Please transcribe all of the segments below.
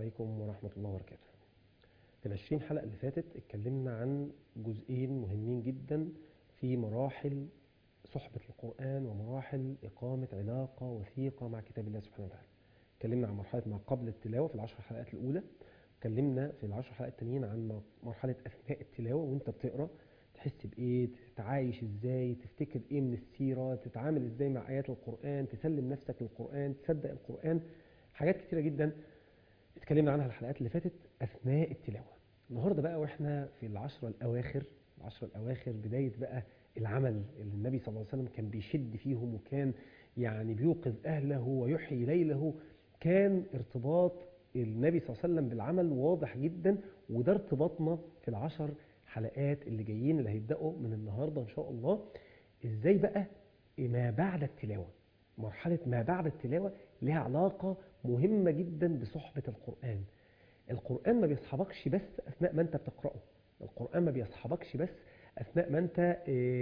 عليكم ورحمة الله وبركاته في العشرين حلقة اللي فاتت اتكلمنا عن جزئين مهمين جدا في مراحل صحبة القرآن ومراحل إقامة علاقة وثيقة مع كتاب الله سبحانه وتعالى اتكلمنا عن مرحلة ما قبل التلاوة في العشر حلقات الأولى اتكلمنا في العشر حلقات التانيين عن مرحلة أثناء التلاوة وانت بتقرأ تحس بإيه تتعايش إزاي تفتكر إيه من السيرة تتعامل إزاي مع آيات القرآن تسلم نفسك للقرآن تصدق القرآن حاجات كتيرة جدا اتكلمنا عنها الحلقات اللي فاتت أثناء التلاوة النهاردة بقى وإحنا في العشرة الأواخر العشرة الأواخر بداية بقى العمل اللي النبي صلى الله عليه وسلم كان بيشد فيهم وكان يعني بيوقظ أهله ويحيي ليله كان ارتباط النبي صلى الله عليه وسلم بالعمل واضح جدا وده ارتباطنا في العشر حلقات اللي جايين اللي هيبدأوا من النهاردة إن شاء الله إزاي بقى ما بعد التلاوة مرحلة ما بعد التلاوة لها علاقة مهمة جدا بصحبة القرآن القرآن ما بيصحبكش بس أثناء ما أنت بتقرأه القرآن ما بيصحبكش بس أثناء ما أنت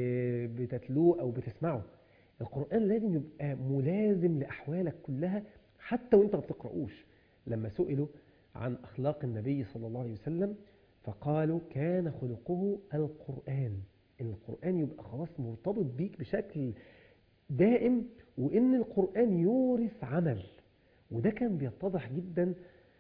بتتلوه أو بتسمعه القرآن لازم يبقى ملازم لأحوالك كلها حتى وانت ما بتقرأوش لما سئلوا عن أخلاق النبي صلى الله عليه وسلم فقالوا كان خلقه القرآن إن القرآن يبقى خلاص مرتبط بيك بشكل دائم وإن القرآن يورث عمل وده كان بيتضح جدا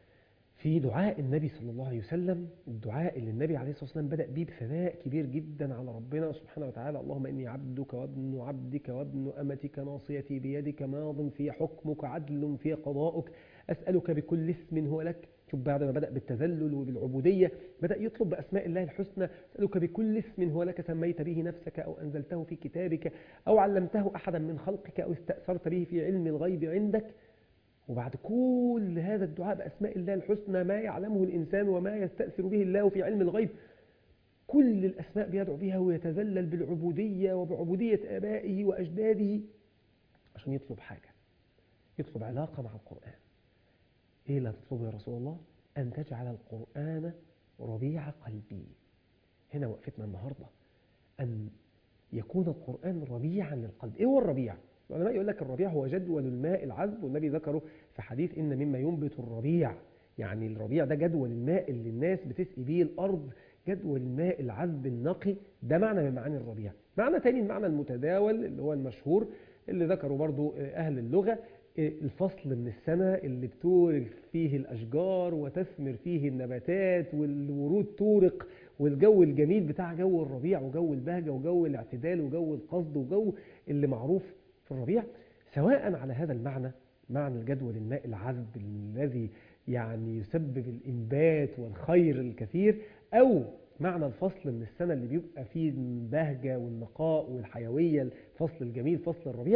في دعاء النبي صلى الله عليه وسلم الدعاء اللي النبي عليه الصلاة والسلام بدأ بيه بثناء كبير جدا على ربنا سبحانه وتعالى اللهم إني عبدك وابن عبدك وابن أمتك ناصيتي بيدك ماض في حكمك عدل في قضاؤك أسألك بكل اسم هو لك شوف بعد ما بدأ بالتذلل وبالعبودية بدأ يطلب بأسماء الله الحسنى أسألك بكل اسم هو لك سميت به نفسك أو أنزلته في كتابك أو علمته أحدا من خلقك أو استأثرت به في علم الغيب عندك وبعد كل هذا الدعاء بأسماء الله الحسنى ما يعلمه الإنسان وما يستأثر به الله في علم الغيب كل الأسماء بيدعو بها ويتذلل بالعبودية وبعبودية آبائه وأجداده عشان يطلب حاجة يطلب علاقة مع القرآن إيه اللي هتطلبه يا رسول الله أن تجعل القرآن ربيع قلبي هنا وقفتنا النهاردة أن يكون القرآن ربيعا للقلب إيه هو الربيع؟ العلماء يقول لك الربيع هو جدول الماء العذب والنبي ذكره في حديث إن مما ينبت الربيع يعني الربيع ده جدول الماء اللي الناس بتسقي بيه الأرض جدول الماء العذب النقي ده معنى من معاني الربيع معنى تاني المعنى المتداول اللي هو المشهور اللي ذكره برضو أهل اللغة الفصل من السنة اللي بتورق فيه الأشجار وتثمر فيه النباتات والورود تورق والجو الجميل بتاع جو الربيع وجو البهجة وجو الاعتدال وجو القصد وجو اللي معروف في الربيع سواء على هذا المعنى معنى الجدول الماء العذب الذي يعني يسبب الإنبات والخير الكثير أو معنى الفصل من السنة اللي بيبقى فيه البهجة والنقاء والحيوية الفصل الجميل فصل الربيع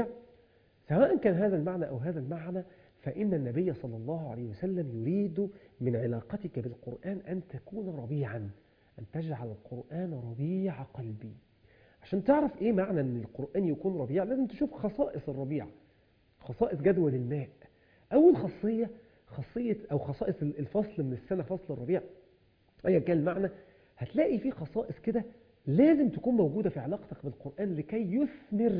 سواء كان هذا المعنى أو هذا المعنى فإن النبي صلى الله عليه وسلم يريد من علاقتك بالقرآن أن تكون ربيعا أن تجعل القرآن ربيع قلبي عشان تعرف إيه معنى أن القرآن يكون ربيع لازم تشوف خصائص الربيع خصائص جدول الماء أول خاصية خاصية أو خصائص الفصل من السنة فصل الربيع أيا كان المعنى هتلاقي فيه خصائص كده لازم تكون موجودة في علاقتك بالقرآن لكي يثمر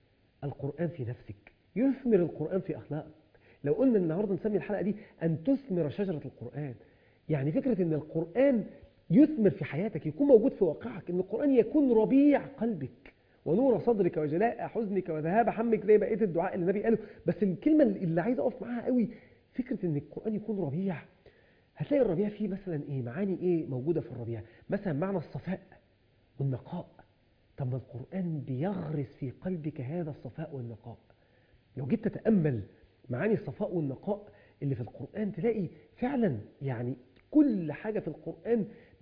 القرآن في نفسك يثمر القرآن في أخلاقك لو قلنا النهاردة نسمي الحلقة دي أن تثمر شجرة القرآن يعني فكرة أن القرآن يثمر في حياتك يكون موجود في واقعك أن القرآن يكون ربيع قلبك ونور صدرك وجلاء حزنك وذهاب حمك زي بقية الدعاء اللي النبي قاله بس الكلمة اللي عايز أقف معاها قوي فكرة أن القرآن يكون ربيع هتلاقي الربيع فيه مثلا إيه معاني إيه موجودة في الربيع مثلا معنى الصفاء والنقاء طب ما القرآن بيغرس في قلبك هذا الصفاء والنقاء لو جيت تتأمل معاني الصفاء والنقاء اللي في القرآن تلاقي فعلا يعني كل حاجة في القرآن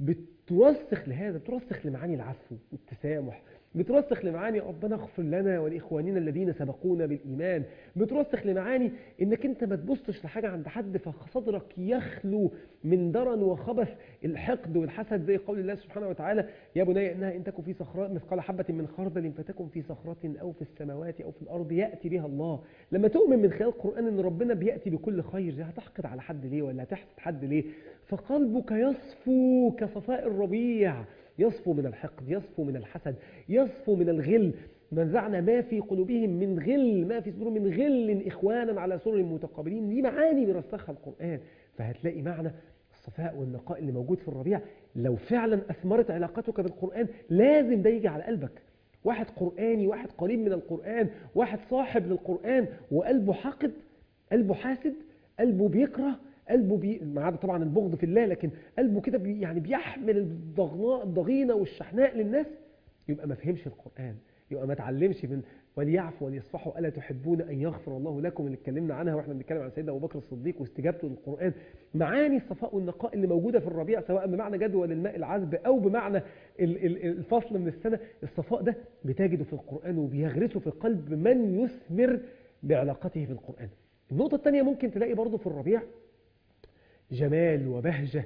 بترسخ لهذا بترسخ لمعاني العفو والتسامح بترسخ لمعاني ربنا اغفر لنا ولإخواننا الذين سبقونا بالإيمان بترسخ لمعاني إنك أنت ما تبصش لحاجة عند حد فصدرك يخلو من درن وخبث الحقد والحسد زي قول الله سبحانه وتعالى يا بني إنها إن تكن في صخراء مثقال حبة من خردل فتكن في صخرة أو في السماوات أو في الأرض يأتي بها الله لما تؤمن من خلال القرآن إن ربنا بيأتي بكل خير هتحقد على حد ليه ولا هتحسد حد ليه فقلبك يصفو كصفاء الربيع يصفو من الحقد يصفو من الحسد يصفو من الغل نزعنا ما في قلوبهم من غل ما في صدورهم من غل إخوانا على سرر متقابلين دي معاني بيرسخها القرآن فهتلاقي معنى الصفاء والنقاء اللي موجود في الربيع لو فعلا أثمرت علاقتك بالقرآن لازم ده يجي على قلبك واحد قرآني واحد قريب من القرآن واحد صاحب للقرآن وقلبه حاقد قلبه حاسد قلبه بيكره قلبه بي... ما عدا طبعا البغض في الله لكن قلبه كده بي... يعني بيحمل الضغناء الضغينه والشحناء للناس يبقى ما فهمش القرآن يبقى ما تعلمش من وليعفوا وليصفحوا ألا تحبون أن يغفر الله لكم اللي اتكلمنا عنها واحنا بنتكلم عن سيدنا أبو بكر الصديق واستجابته للقرآن معاني الصفاء والنقاء اللي موجودة في الربيع سواء بمعنى جدول الماء العذب أو بمعنى الفصل من السنة الصفاء ده بتجده في القرآن وبيغرسه في قلب من يثمر بعلاقته بالقرآن النقطة الثانية ممكن تلاقي برضه في الربيع جمال وبهجة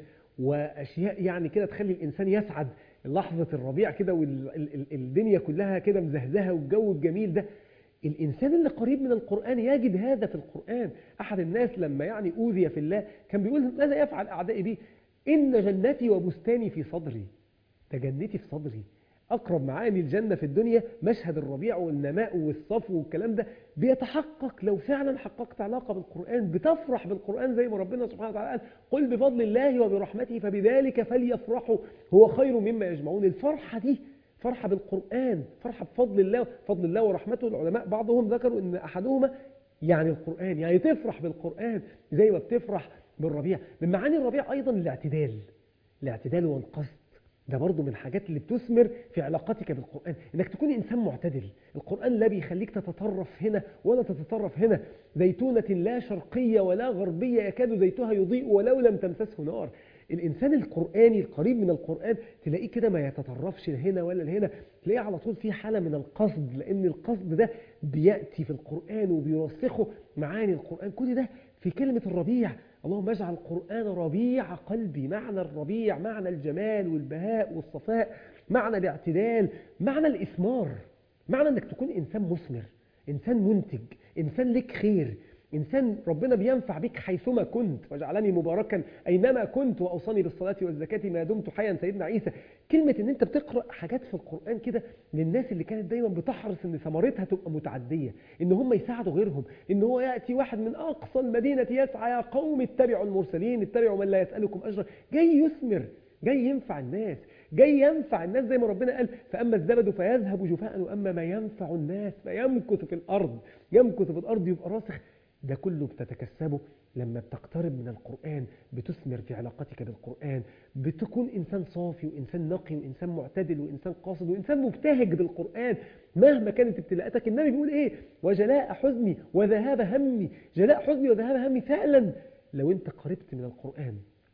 وأشياء يعني كده تخلي الإنسان يسعد لحظة الربيع كده والدنيا كلها كده مزهزهة والجو الجميل ده الإنسان اللي قريب من القرآن يجد هذا في القرآن أحد الناس لما يعني أوذي في الله كان بيقول ماذا يفعل أعدائي بي إن جنتي وبستاني في صدري ده جنتي في صدري أقرب معاني الجنة في الدنيا مشهد الربيع والنماء والصفو والكلام ده بيتحقق لو فعلا حققت علاقة بالقرآن بتفرح بالقرآن زي ما ربنا سبحانه وتعالى قال قل بفضل الله وبرحمته فبذلك فليفرحوا هو خير مما يجمعون الفرحة دي فرحة بالقرآن فرحة بفضل الله فضل الله ورحمته العلماء بعضهم ذكروا ان أحدهما يعني القرآن يعني تفرح بالقرآن زي ما بتفرح بالربيع من معاني الربيع أيضا الاعتدال الاعتدال والقصد ده برضه من الحاجات اللي بتثمر في علاقتك بالقرآن انك تكون انسان معتدل القرآن لا بيخليك تتطرف هنا ولا تتطرف هنا زيتونة لا شرقية ولا غربية يكاد زيتها يضيء ولو لم تمسسه نار الإنسان القرآني القريب من القرآن تلاقيه كده ما يتطرفش هنا ولا هنا تلاقيه على طول في حالة من القصد لأن القصد ده بيأتي في القرآن وبيرسخه معاني القرآن كل ده في كلمة الربيع اللهم اجعل القرآن ربيع قلبي معنى الربيع معنى الجمال والبهاء والصفاء معنى الاعتدال معنى الإثمار معنى أنك تكون إنسان مثمر إنسان منتج إنسان لك خير إنسان ربنا بينفع بك حيثما كنت وجعلني مباركا أينما كنت وأوصاني بالصلاة والزكاة ما دمت حيا سيدنا عيسى كلمة إن أنت بتقرأ حاجات في القرآن كده للناس اللي كانت دايما بتحرص إن ثمرتها تبقى متعدية إن هم يساعدوا غيرهم إن هو يأتي واحد من أقصى المدينة يسعى يا قوم اتبعوا المرسلين اتبعوا من لا يسألكم أجرا جاي يثمر جاي ينفع الناس جاي ينفع الناس زي ما ربنا قال فأما الزبد فيذهب جفاء وأما ما ينفع الناس فيمكث في الأرض يمكث في الأرض يبقى راسخ ده كله بتتكسبه لما بتقترب من القرآن بتثمر في علاقتك بالقرآن بتكون إنسان صافي وإنسان نقي وإنسان معتدل وإنسان قاصد وإنسان مبتهج بالقرآن مهما كانت ابتلاءاتك النبي بيقول إيه وجلاء حزني وذهاب همي جلاء حزني وذهاب همي فعلا لو أنت قربت من القرآن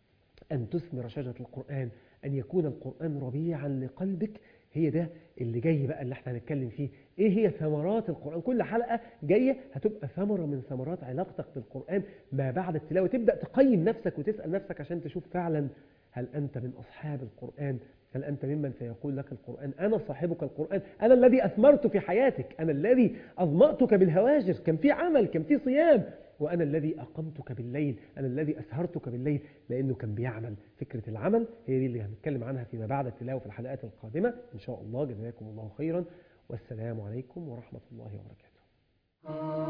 أن تثمر شجرة القرآن أن يكون القرآن ربيعا لقلبك هي ده اللي جاي بقى اللي احنا هنتكلم فيه ايه هي ثمرات القرآن كل حلقة جاية هتبقى ثمرة من ثمرات علاقتك بالقرآن ما بعد التلاوة تبدأ تقيم نفسك وتسأل نفسك عشان تشوف فعلا هل أنت من أصحاب القرآن هل أنت ممن سيقول لك القرآن أنا صاحبك القرآن أنا الذي أثمرت في حياتك أنا الذي أظمأتك بالهواجر كان في عمل كان في صيام وأنا الذي أقمتك بالليل أنا الذي أسهرتك بالليل لأنه كان بيعمل فكرة العمل هي دي اللي هنتكلم عنها فيما بعد التلاوة في الحلقات القادمة إن شاء الله جزاكم الله خيرا والسلام عليكم ورحمة الله وبركاته